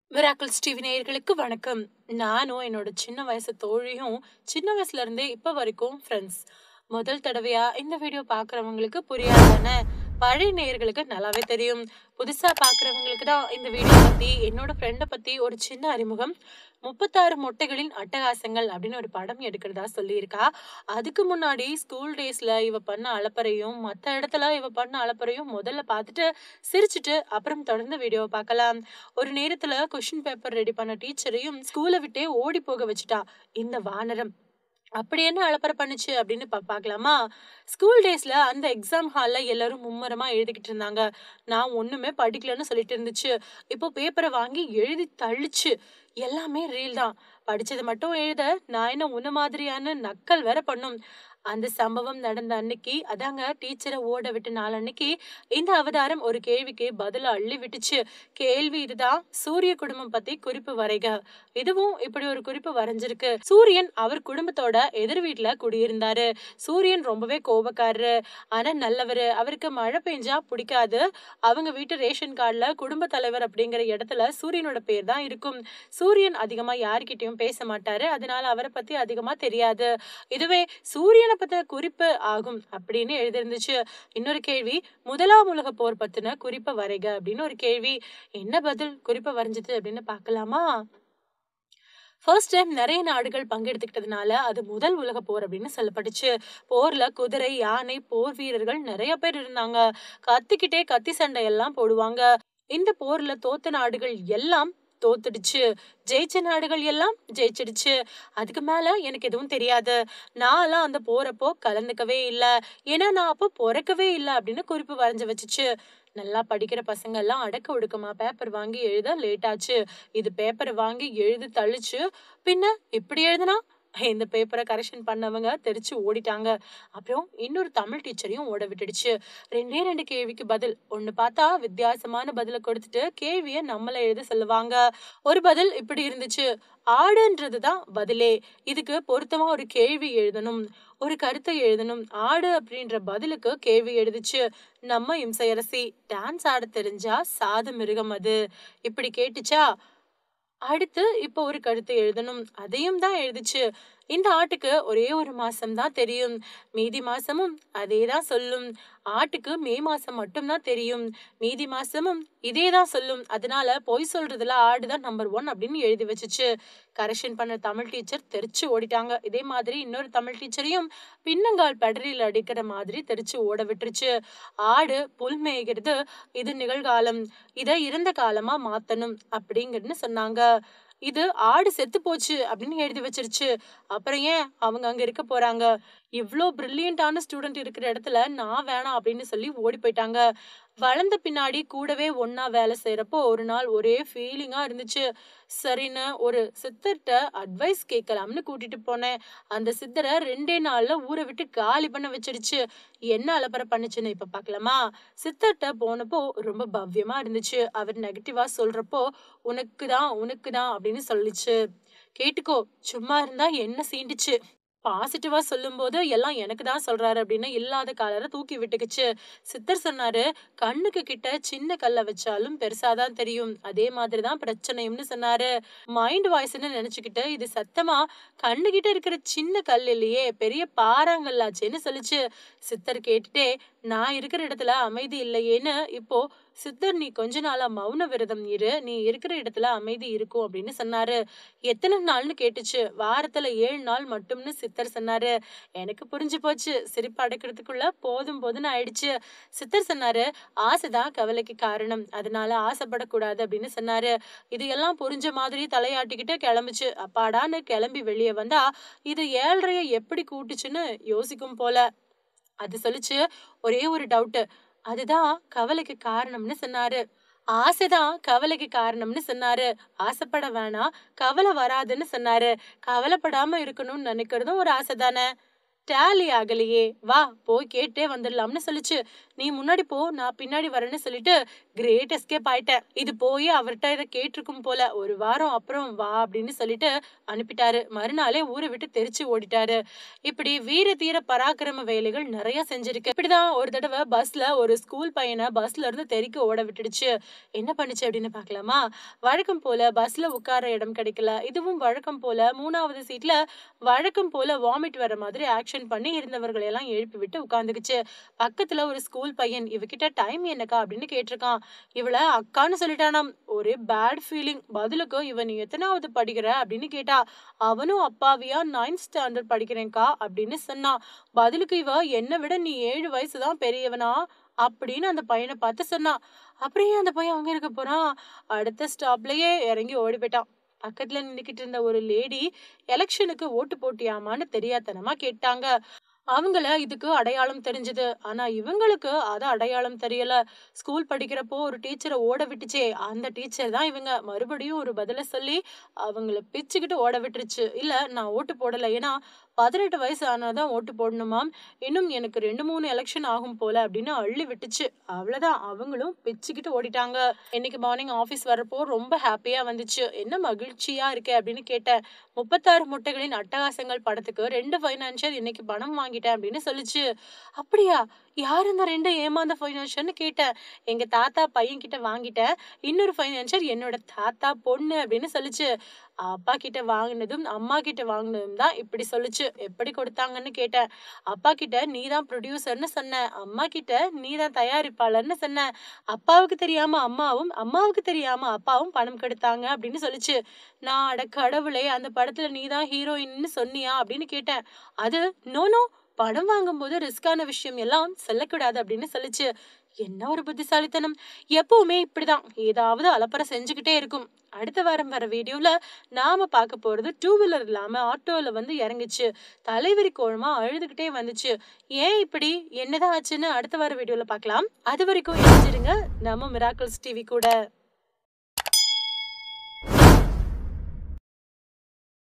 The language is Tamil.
மிராக்கிள்ஸ் டிவி நேயர்களுக்கு வணக்கம் நானும் என்னோட சின்ன வயசு தோழியும் சின்ன வயசுல இருந்தே இப்ப வரைக்கும் ஃப்ரெண்ட்ஸ் முதல் தடவையா இந்த வீடியோ பாக்குறவங்களுக்கு புரியாதானே பழைய நேயர்களுக்கு நல்லாவே தெரியும் புதுசா பாக்குறவங்களுக்கு தான் இந்த வீடியோ பத்தி என்னோட ஃப்ரெண்டை பத்தி ஒரு சின்ன அறிமுகம் முப்பத்தாறு மொட்டைகளின் அட்டகாசங்கள் அப்படின்னு ஒரு படம் எடுக்கிறதா சொல்லியிருக்கா அதுக்கு முன்னாடி ஸ்கூல் டேஸ்ல இவ பண்ண அலப்பறையும் மத்த இடத்துல இவ பண்ண அலப்பறையும் முதல்ல பார்த்துட்டு சிரிச்சுட்டு அப்புறம் தொடர்ந்து வீடியோவை பார்க்கலாம் ஒரு நேரத்துல கொஷின் பேப்பர் ரெடி பண்ண டீச்சரையும் ஸ்கூலை விட்டே ஓடி போக வச்சுட்டா இந்த வானரம் அப்படி என்ன அலப்பறை பண்ணுச்சு அப்படின்னு பா பார்க்கலாமா ஸ்கூல் டேஸ்ல அந்த எக்ஸாம் ஹால்ல எல்லாரும் மும்மரமா எழுதிக்கிட்டு இருந்தாங்க நான் ஒண்ணுமே படிக்கலன்னு சொல்லிட்டு இருந்துச்சு இப்போ பேப்பரை வாங்கி எழுதி தள்ளிச்சு எல்லாமே ரீல் தான் படிச்சது மட்டும் எழுத நான் என்ன உன்ன மாதிரியான நக்கல் வேற பண்ணும் அந்த சம்பவம் நடந்த அன்னைக்கு அதாங்க டீச்சரை ஓட விட்ட நாள் அன்னைக்கு இந்த அவதாரம் ஒரு கேள்விக்கு பதில அள்ளி விட்டுச்சு கேள்வி இதுதான் சூரிய குடும்பம் பத்தி குறிப்பு வரைக இதுவும் இப்படி ஒரு குறிப்பு வரைஞ்சிருக்கு சூரியன் அவர் குடும்பத்தோட எதிர் வீட்டுல குடியிருந்தாரு சூரியன் ரொம்பவே கோபக்காரரு ஆனா நல்லவரு அவருக்கு மழை பெஞ்சா பிடிக்காது அவங்க வீட்டு ரேஷன் கார்டுல குடும்ப தலைவர் அப்படிங்கிற இடத்துல சூரியனோட பேர் தான் இருக்கும் சூரியன் அதிகமா யார்கிட்டயும் பேச மாட்டாரு அதனால அவரை பத்தி அதிகமா தெரியாது இதுவே சூரியனை பத்தின குறிப்பு ஆகும் அப்படின்னு எழுதிருந்துச்சு இன்னொரு கேள்வி முதலாம் உலக போர் பத்தின குறிப்பை வரைக அப்படின்னு ஒரு கேள்வி என்ன பதில் குறிப்பை வரைஞ்சது அப்படின்னு பார்க்கலாமா ஃபர்ஸ்ட் டைம் நிறைய நாடுகள் பங்கெடுத்துக்கிட்டதுனால அது முதல் உலக போர் அப்படின்னு சொல்லப்பட்டுச்சு போர்ல குதிரை யானை போர் வீரர்கள் நிறைய பேர் இருந்தாங்க கத்திக்கிட்டே கத்தி சண்டை எல்லாம் போடுவாங்க இந்த போர்ல தோத்த நாடுகள் எல்லாம் தோத்துடுச்சு ஜெயிச்ச நாடுகள் எல்லாம் ஜெயிச்சிடுச்சு அதுக்கு மேல எனக்கு எதுவும் தெரியாது நான்லாம் அந்த போறப்போ கலந்துக்கவே இல்லை ஏன்னா நான் அப்போ பிறக்கவே இல்லை அப்படின்னு குறிப்பு வரைஞ்சு வச்சுச்சு நல்லா படிக்கிற பசங்க எல்லாம் அடக்க ஒடுக்கமா பேப்பர் வாங்கி எழுத லேட் ஆச்சு இது பேப்பரை வாங்கி எழுதி தள்ளிச்சு பின்ன இப்படி எழுதுனா இந்த பேப்பரை கரெக்ஷன் பண்ணவங்க தெரிச்சு ஓடிட்டாங்க அப்புறம் இன்னொரு தமிழ் டீச்சரையும் ஓட விட்டுடுச்சு ரெண்டே ரெண்டு கேள்விக்கு பதில் ஒண்ணு பார்த்தா வித்தியாசமான பதில கொடுத்துட்டு கேள்விய நம்மள எழுத சொல்லுவாங்க ஒரு பதில் இப்படி இருந்துச்சு ஆடுன்றது தான் பதிலே இதுக்கு பொருத்தமா ஒரு கேள்வி எழுதணும் ஒரு கருத்தை எழுதணும் ஆடு அப்படின்ற பதிலுக்கு கேள்வி எழுதுச்சு நம்ம இம்சையரசி டான்ஸ் ஆட தெரிஞ்சா சாது மிருகம் அது இப்படி கேட்டுச்சா அடுத்து இப்போ ஒரு கருத்தை எழுதணும் அதையும் தான் எழுதுச்சு இந்த ஆட்டுக்கு ஒரே ஒரு மாசம் தான் தெரியும் மீதி மாசமும் அதே தான் சொல்லும் ஆட்டுக்கு மே மாசம் மட்டும்தான் தெரியும் மீதி மாசமும் இதே தான் சொல்லும் அதனால பொய் சொல்றதுல ஆடுதான் நம்பர் ஒன் அப்படின்னு எழுதி வச்சுச்சு கரெக்ஷன் பண்ண தமிழ் டீச்சர் தெரிச்சு ஓடிட்டாங்க இதே மாதிரி இன்னொரு தமிழ் டீச்சரையும் பின்னங்கால் பெடரில் அடிக்கிற மாதிரி தெரிச்சு ஓட விட்டுருச்சு ஆடு புல் மேய்கிறது இது நிகழ்காலம் இதை இறந்த காலமா மாத்தணும் அப்படிங்கன்னு சொன்னாங்க இது ஆடு செத்து போச்சு அப்படின்னு எழுதி வச்சிருச்சு அப்புறம் ஏன் அவங்க அங்க இருக்க போறாங்க இவ்வளோ பிரில்லியண்டான ஸ்டூடெண்ட் இருக்கிற இடத்துல நான் வேணாம் அப்படின்னு சொல்லி ஓடி போயிட்டாங்க வளர்ந்த பின்னாடி கூடவே ஒன்னா வேலை செய்யறப்போ ஒரு நாள் ஒரே ஃபீலிங்கா இருந்துச்சு சரின்னு ஒரு சித்தர்கிட்ட அட்வைஸ் கேட்கலாம்னு கூட்டிட்டு போனேன் அந்த சித்தரை ரெண்டே நாள்ல ஊரை விட்டு காலி பண்ண வச்சிருச்சு என்ன அலப்பறை பண்ணுச்சுன்னு இப்ப பாக்கலாமா சித்தர்கிட்ட போனப்போ ரொம்ப பவ்யமா இருந்துச்சு அவர் நெகட்டிவா சொல்றப்போ உனக்கு தான் உனக்கு தான் அப்படின்னு சொல்லிச்சு கேட்டுக்கோ சும்மா இருந்தா என்ன சீண்டுச்சு பாசிட்டிவா சொல்லும்போது எல்லாம் எனக்கு தான் சொல்றாரு அப்படின்னு இல்லாத காலரை தூக்கி விட்டுக்குச்சு சித்தர் சொன்னாரு கண்ணுக்கு கிட்ட சின்ன கல்ல வச்சாலும் பெருசாதான் தெரியும் அதே மாதிரிதான் பிரச்சனையும்னு சொன்னாரு மைண்ட் வாய்ஸ்ன்னு நினைச்சுக்கிட்டு இது சத்தமா கண்ணு கிட்ட இருக்கிற சின்ன கல் இல்லையே பெரிய பாறாங்கல்லாச்சேன்னு சொல்லிச்சு சித்தர் கேட்டுட்டே நான் இருக்கிற இடத்துல அமைதி இல்லையேன்னு இப்போ சித்தர் நீ கொஞ்ச நாளா மௌன விரதம் இரு நீ இருக்கிற இடத்துல அமைதி இருக்கும் அப்படின்னு சொன்னாரு எத்தனை நாள்னு கேட்டுச்சு வாரத்துல ஏழு நாள் மட்டும்னு சித்தர் சொன்னாரு எனக்கு புரிஞ்சு போச்சு சிரிப்பு அடக்கிறதுக்குள்ள போதும் போதுன்னு ஆயிடுச்சு சித்தர் சொன்னாரு ஆசைதான் கவலைக்கு காரணம் அதனால ஆசைப்படக்கூடாது அப்படின்னு சொன்னாரு இது எல்லாம் புரிஞ்ச மாதிரி தலையாட்டிக்கிட்டு கிளம்புச்சு அப்பாடான்னு கிளம்பி வெளியே வந்தா இது ஏழ்றைய எப்படி கூட்டுச்சுன்னு யோசிக்கும் போல அது சொல்லிச்சு ஒரே ஒரு டவுட் அதுதான் கவலைக்கு காரணம்னு சொன்னாரு ஆசைதான் கவலைக்கு காரணம்னு சொன்னாரு ஆசைப்பட வேணாம் கவலை வராதுன்னு சொன்னாரு கவலைப்படாம இருக்கணும்னு நினைக்கிறதும் ஒரு ஆசை தானே டேலி ஆகலையே வா போய் கேட்டே வந்துடலாம்னு சொல்லிச்சு நீ முன்னாடி போ நான் பின்னாடி வரேன்னு சொல்லிட்டு கிரேட் எஸ்கேப் ஆயிட்டேன் இது போய் அவர்கிட்ட இதை கேட்டிருக்கும் போல ஒரு வாரம் அப்புறம் வா அப்படின்னு சொல்லிட்டு அனுப்பிட்டாரு மறுநாளே ஊரை விட்டு தெரிச்சு ஓடிட்டாரு இப்படி வீர தீர பராக்கிரம வேலைகள் நிறைய செஞ்சிருக்கு இப்படிதான் ஒரு தடவை பஸ்ல ஒரு ஸ்கூல் பையனை பஸ்ல இருந்து தெறிக்க ஓட விட்டுடுச்சு என்ன பண்ணுச்சு அப்படின்னு பார்க்கலாமா வழக்கம் போல பஸ்ல உட்கார இடம் கிடைக்கல இதுவும் வழக்கம் போல மூணாவது சீட்ல வழக்கம் போல வாமிட் வர மாதிரி ஆக்ஷன் பண்ணி இருந்தவர்களை எல்லாம் எழுப்பி விட்டு உட்காந்துக்குச்சு பக்கத்துல ஒரு ஸ்கூல் பையன் இவகிட்ட டைம் என்னக்கா அப்படின்னு கேட்டிருக்கான் இவள அக்கான்னு சொல்லிட்டானாம் ஒரே பேட் ஃபீலிங் பதிலுக்கு இவன் நீ எத்தனாவது படிக்கிற அப்படின்னு கேட்டா அவனும் அப்பாவியா நைன்த் ஸ்டாண்டர்ட் படிக்கிறேன்க்கா அப்படின்னு சொன்னான் பதிலுக்கு இவ என்னை விட நீ ஏழு வயசு தான் பெரியவனா அப்படின்னு அந்த பையனை பார்த்து சொன்னான் அப்புறம் ஏன் அந்த பையன் அங்க இருக்க போறான் அடுத்த ஸ்டாப்லயே இறங்கி ஓடி போயிட்டான் பக்கத்துல நின்னுக்கிட்டு இருந்த ஒரு லேடி எலெக்ஷனுக்கு ஓட்டு போட்டியாமான்னு தெரியாதனமா கேட்டாங்க அவங்கள இதுக்கு அடையாளம் தெரிஞ்சது ஆனா இவங்களுக்கு அது அடையாளம் தெரியல ஸ்கூல் படிக்கிறப்போ ஒரு டீச்சரை ஓட விட்டுச்சே அந்த டீச்சர் தான் இவங்க மறுபடியும் ஒரு பதில சொல்லி அவங்கள பிச்சுக்கிட்டு ஓட விட்டுருச்சு இல்ல நான் ஓட்டு போடல ஏன்னா பதினெட்டு வயசு ஆனாதான் ஓட்டு போடணுமாம் இன்னும் எனக்கு ரெண்டு மூணு எலெக்ஷன் ஆகும் போல அப்படின்னு அள்ளி விட்டுச்சு அவ்வளவுதான் அவங்களும் பிச்சுக்கிட்டு ஓடிட்டாங்க இன்னைக்கு மார்னிங் ஆபீஸ் வரப்போ ரொம்ப ஹாப்பியா வந்துச்சு என்ன மகிழ்ச்சியா இருக்கே அப்படின்னு கேட்டேன் முப்பத்தாறு முட்டைகளின் அட்டகாசங்கள் படத்துக்கு ரெண்டு ஃபைனான்சியர் இன்னைக்கு பணம் வாங்கிட்டேன் அப்படின்னு சொல்லுச்சு அப்படியா யார் இந்த ரெண்டு ஏமாந்த ஃபைனான்சியர்னு கேட்டேன் எங்க தாத்தா பையன் கிட்ட வாங்கிட்டேன் இன்னொரு ஃபைனான்சியர் என்னோட தாத்தா பொண்ணு அப்படின்னு சொல்லுச்சு அப்பா கிட்ட வாங்கினதும் அம்மா கிட்ட வாங்கினதும் தான் இப்படி சொல்லுச்சு எப்படி கொடுத்தாங்கன்னு கேட்டேன் அப்பா கிட்ட நீ தான் ப்ரொடியூசர்னு சொன்ன அம்மா கிட்ட நீ தான் தயாரிப்பாளர்னு சொன்ன அப்பாவுக்கு தெரியாம அம்மாவும் அம்மாவுக்கு தெரியாம அப்பாவும் பணம் கெடுத்தாங்க அப்படின்னு சொல்லுச்சு நான் அட கடவுளே அந்த படத்துல நீ தான் ஹீரோயின்னு சொன்னியா அப்படின்னு கேட்டேன் அது நோ நோ படம் வாங்கும்போது ரிஸ்கான விஷயம் எல்லாம் சொல்லக்கூடாது அப்படின்னு சொல்லுச்சு என்ன ஒரு புத்திசாலித்தனம் எப்பவுமே இப்படிதான் ஏதாவது அலப்பறை செஞ்சுக்கிட்டே இருக்கும் அடுத்த வாரம் வர வீடியோல நாம பார்க்க போறது டூ வீலர் இல்லாம ஆட்டோல வந்து இறங்குச்சு தலைவரி கோழமா அழுதுகிட்டே வந்துச்சு ஏன் இப்படி என்னதான் ஆச்சுன்னு அடுத்த வார வீடியோல பார்க்கலாம் அது வரைக்கும் இணைஞ்சிருங்க நம்ம மிராக்கிள்ஸ் டிவி கூட